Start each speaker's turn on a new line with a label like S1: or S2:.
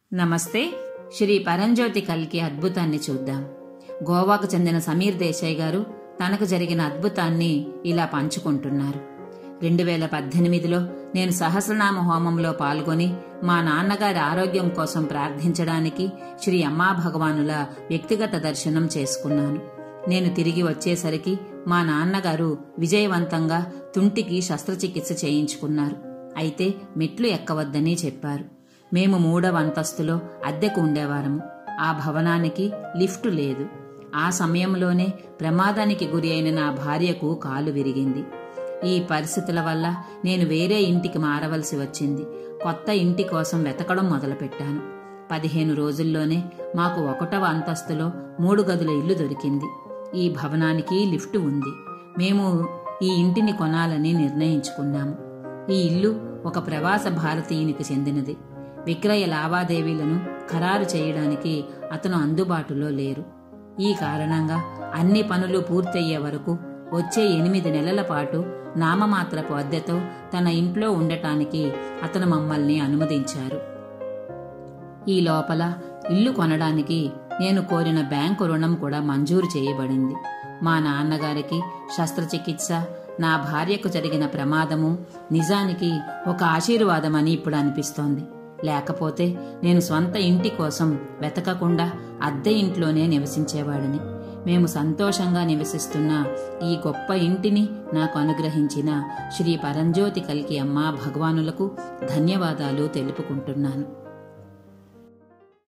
S1: నమస్తే శ్రీ పరంజ్యోతి కల్కి అద్భుతాన్ని చూద్దాం గోవాకు చెందిన సమీర్ దేశాయ్ గారు తనకు జరిగిన అద్భుతాన్ని ఇలా పంచుకుంటున్నారు రెండు వేల పద్దెనిమిదిలో నేను సహస్రనామ హోమంలో పాల్గొని మా నాన్నగారి ఆరోగ్యం కోసం ప్రార్థించడానికి శ్రీ అమ్మా భగవానుల వ్యక్తిగత దర్శనం చేసుకున్నాను నేను తిరిగి వచ్చేసరికి మా నాన్నగారు విజయవంతంగా తుంటికి శస్త్రచికిత్స చేయించుకున్నారు అయితే మెట్లు ఎక్కవద్దని చెప్పారు మేము మూడవ అంతస్తులో అద్దెకు ఉండేవారము ఆ భవనానికి లిఫ్టు లేదు ఆ సమయంలోనే ప్రమాదానికి గురి అయిన నా భార్యకు కాలు విరిగింది ఈ పరిస్థితుల వల్ల నేను వేరే ఇంటికి మారవలసి వచ్చింది కొత్త ఇంటి కోసం వెతకడం మొదలుపెట్టాను పదిహేను రోజుల్లోనే మాకు ఒకటవ అంతస్తులో మూడు గదుల ఇల్లు దొరికింది ఈ భవనానికి లిఫ్ట్ ఉంది మేము ఈ ఇంటిని కొనాలని నిర్ణయించుకున్నాము ఈ ఇల్లు ఒక ప్రవాస భారతీయునికి చెందినది విక్రయ లావాదేవీలను ఖరారు చేయడానికి అతను అందుబాటులో లేరు ఈ కారణంగా అన్ని పనులు పూర్తయ్యే వరకు వచ్చే ఎనిమిది నెలల పాటు నామమాత్రపు అద్దెతో తన ఇంట్లో ఉండటానికి అతను మమ్మల్ని అనుమతించారు ఈ లోపల ఇల్లు కొనడానికి నేను కోరిన బ్యాంకు రుణం కూడా మంజూరు చేయబడింది మా నాన్నగారికి శస్త్రచికిత్స నా భార్యకు జరిగిన ప్రమాదము నిజానికి ఒక ఆశీర్వాదమని ఇప్పుడు అనిపిస్తోంది లేకపోతే నేను స్వంత ఇంటి కోసం వెతకకుండా అద్దె ఇంట్లోనే నివసించేవాడిని మేము సంతోషంగా నివసిస్తున్న ఈ గొప్ప ఇంటిని నాకు అనుగ్రహించిన శ్రీ పరంజ్యోతి కల్కి అమ్మ భగవానులకు ధన్యవాదాలు తెలుపుకుంటున్నాను